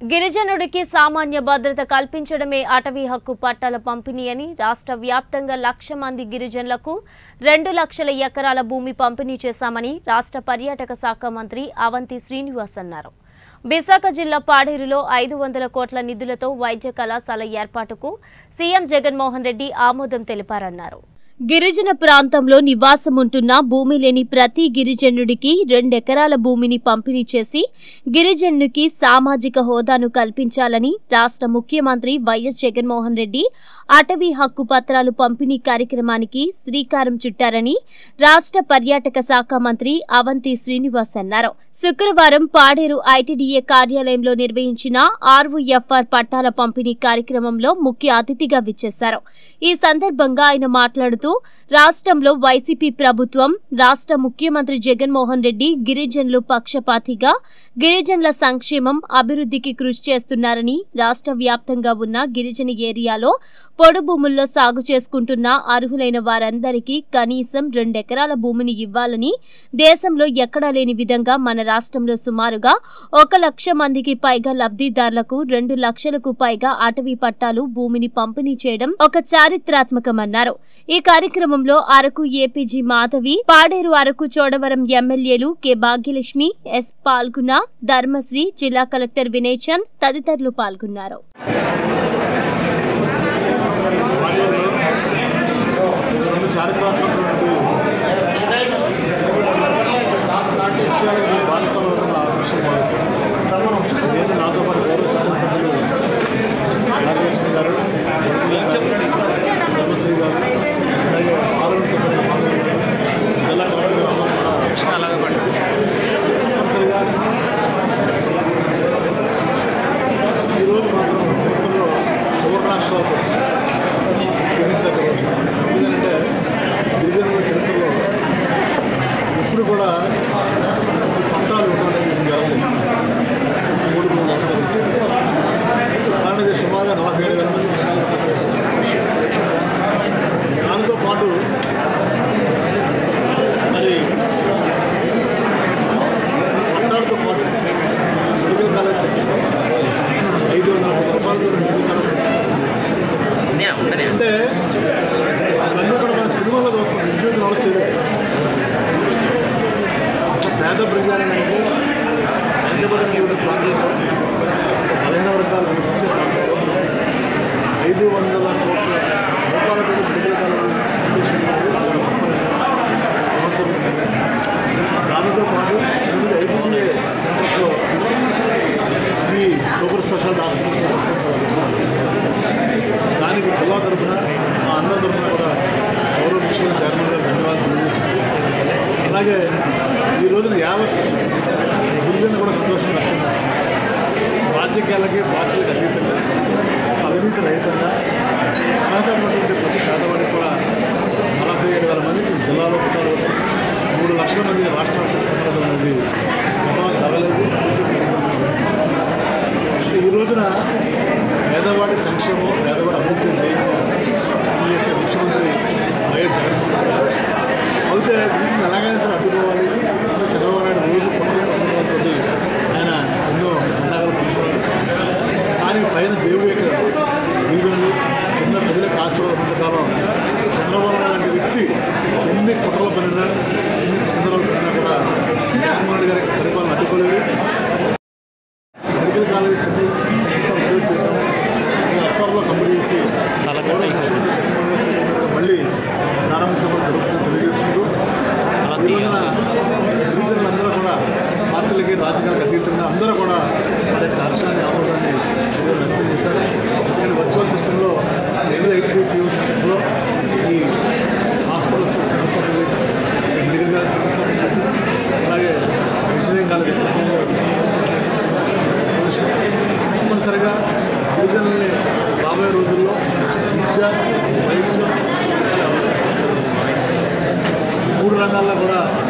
గిరిజనుడికి సామాన్య భద్రత కల్పించడమే అటవీ హక్కు పట్టాల పంపిణీ అని రాష్ట్ర వ్యాప్తంగా లక్ష మంది గిరిజనులకు రెండు లక్షల ఎకరాల భూమి పంపిణీ చేశామని రాష్ట్ర పర్యాటక శాఖ మంత్రి అవంతి శ్రీనివాస్ అన్నారు విశాఖ జిల్లా పాడేరులో ఐదు వందల కోట్ల నిధులతో వైద్య కళాశాల ఏర్పాటుకు సీఎం జగన్మోహన్ రెడ్డి ఆమోదం తెలిపారన్నారు గిరిజన ప్రాంతంలో నివాసముంటున్న భూమి లేని ప్రతి గిరిజనుడికి రెండెకరాల భూమిని పంపిణీ చేసి గిరిజనుడికి సామాజిక హోదాను కల్పించాలని రాష్ట్ర ముఖ్యమంత్రి వైఎస్ జగన్మోహన్ రెడ్డి అటవీ హక్కు పత్రాలు పంపిణీ కార్యక్రమానికి శ్రీకారం చుట్టారని రాష్ట్ర పర్యాటక శాఖ మంత్రి అవంతి శ్రీనివాస్ అన్నారు శుక్రవారం పాడేరు ఐటీడీఏ కార్యాలయంలో నిర్వహించిన ఆర్వీఎఫ్ఆర్ పట్టాల పంపిణీ కార్యక్రమంలో ముఖ్య అతిథిగా విచ్చేశారు ఈ సందర్భంగా ఆయన మాట్లాడుతూ రాష్ట్రంలో వైసీపీ ప్రభుత్వం రాష్ట్ర ముఖ్యమంత్రి జగన్మోహన్ రెడ్డి గిరిజనులు పక్షపాతిగా గిరిజనుల సంక్షేమం అభివృద్ధికి కృషి చేస్తున్నారని రాష్ట్ర వ్యాప్తంగా ఉన్న గిరిజన ఏరియాలో పొడు భూముల్లో సాగు చేసుకుంటున్న అర్హులైన వారందరికీ కనీసం రెండెకరాల భూమిని ఇవ్వాలని దేశంలో ఎక్కడా లేని విధంగా మన రాష్ట్రంలో సుమారుగా ఒక లక్ష మందికి పైగా లబ్ధిదారులకు రెండు లక్షలకు పైగా అటవీ పట్టాలు భూమిని పంపిణీ చేయడం ఒక చారిత్రాత్మకమన్నారు ఈ కార్యక్రమంలో అరకు ఏపీజీ మాధవి పాడేరు అరకు చోడవరం ఎమ్మెల్యేలు కె భాగ్యలక్ష్మి ఎస్ పాల్గొన్న ధర్మశ్రీ జిల్లా కలెక్టర్ వినయ్ చంద్ తదితరులు పాల్గొన్నారు పాడేరులో రెండు చారిత్రాత్మకమైనటువంటి విషయాలకు భాగస్వామ్యం ఆ విషయం భావిస్తాను నేను నాతో పాటు గౌరవ శాసనసభ్యులు నాగలక్ష్మి గారు ధర్మశ్రీ గారు అలాగే పార్లమెంట్ సభ్యులు మాధవ్ గారు, జిల్లా కలెక్టర్ గారు అందరూ కూడా తప్పనిసరిగా ఈరోజు మాత్రం చరిత్రలో సువర్ణాక్షరాలతో గిరీశ్ రోజు ఎందుకంటే గిరిజనుల చరిత్రలో ఇప్పుడు కూడా పట్టాలు ఇవ్వడం అనేది జరగలేదు మూడు మూడు అవసరం కారణం ఇది సుమారుగా నలభై ఏడు వేల మంది దానితో పాటు మరి పట్టాలతో పాటు మెడికల్ కాలేజ్ శిక్షిస్తాం ఐదు వందల కోట్ల రూపాయలతో మెడికల్ కాలేజ్ శిక్షిస్తాం అంటే ఇవన్నీ కూడా మన సినిమాలో చూస్తాం విశ్వవిద్యాలయం వాళ్ళు చేయలేదు పేద ప్రజానికి వెనుకబడిన ప్రాంతంలో బలహీన వర్గాలు నివసించే ప్రాంతంలో ఐదు వందల కోట్ల రూపాయలతో మెడికల్ కాలేజ్ ఫౌండేషన్ అనేది చాలా గొప్ప సాహసం ఉంది. దానితో పాటు ఎనిమిది ఐటీఐ సెంటర్స్లో ఈ సూపర్ స్పెషాలిటీ హాస్పిటల్స్ కూడా నిర్మించాలి. దానికి జిల్లా తరఫున మా అన్న తరఫున కూడా గౌరవ ముఖ్యమంత్రి చైర్మన్ గారు ధన్యవాదాలు తెలియజేసుకుంటూ అలాగే ఈ రోజున యావత్ గిరిజన కూడా సంతోషంగా వ్యక్తం చేస్తుంది రాజకీయాలకి పార్టీలకు అతీతంగా అవినీతి రహితంగా అర్హత ఉన్నటువంటి ప్రతి పేదవాడికి కూడా నలభై ఏడు వేల మందికి జిల్లాలో పుట్టారు మూడు లక్షల మంది రాష్ట్రాలు పుట్టడం అనేది గతంలో జరగలేదు ఈ రోజున పేదవాడి సంక్షేమం పేదవాడి అభివృద్ధి చేయడం చేసే ముఖ్యమంత్రి వైఎస్ జగన్మోహన్ రెడ్డి గారు. అయితే వీటిని ఎలాగైనా సరే అడ్డుకోవాలి అంటే చంద్రబాబు నాయుడు రోజు పట్టుకుంటున్నటువంటి ఆయన ఎన్నో పండగలు పొందుతున్నారు కానీ పైన దేవుడి యొక్క దీవెనలు కింద ప్రజలకు ఆశీర్వాదం ఉన్నకాలం చంద్రబాబు నాయుడు లాంటి వ్యక్తి ఎన్ని కుట్రలు పడినా ఎన్ని కిందలు పడినా కూడా జగన్మోహన్ రెడ్డి గారి పరిపాలన అడ్డుకోలేదు మెడికల్ కాలేజ్ సిటీ సంస్థ అభివృద్ధి చేశాము అఫ్తార్లో కంప్లీట్ చేసి గౌరవ ముఖ్యమంత్రి జగన్మోహన్ రెడ్డి చేతుల మళ్ళీ ప్రారంభించడం జరుగుతుందని తెలియజేసుకుంటూ ఈ రోజున గిరిజనులందరూ కూడా పార్టీలకి రాజకీయాలకు అతీతంగా అందరూ కూడా వారి యొక్క హర్షాన్ని ఆమోదాన్ని ఈరోజు వ్యక్తం చేశారు నేను వర్చువల్ సిస్టంలో ఎనిమిది ఐటీ పియూ సెంటర్స్లో ఈ హాస్పిటల్స్ సంస్థ మెడికల్ కాలేజ్ సంస్థ అలాగే ఇంజనీరింగ్ కాలేజ్ తప్పనిసరిగా గిరిజనుల్ని రాబోయే రోజుల్లో విద్య వైద్యం అవసరం మూడు రంగాల్లో కూడా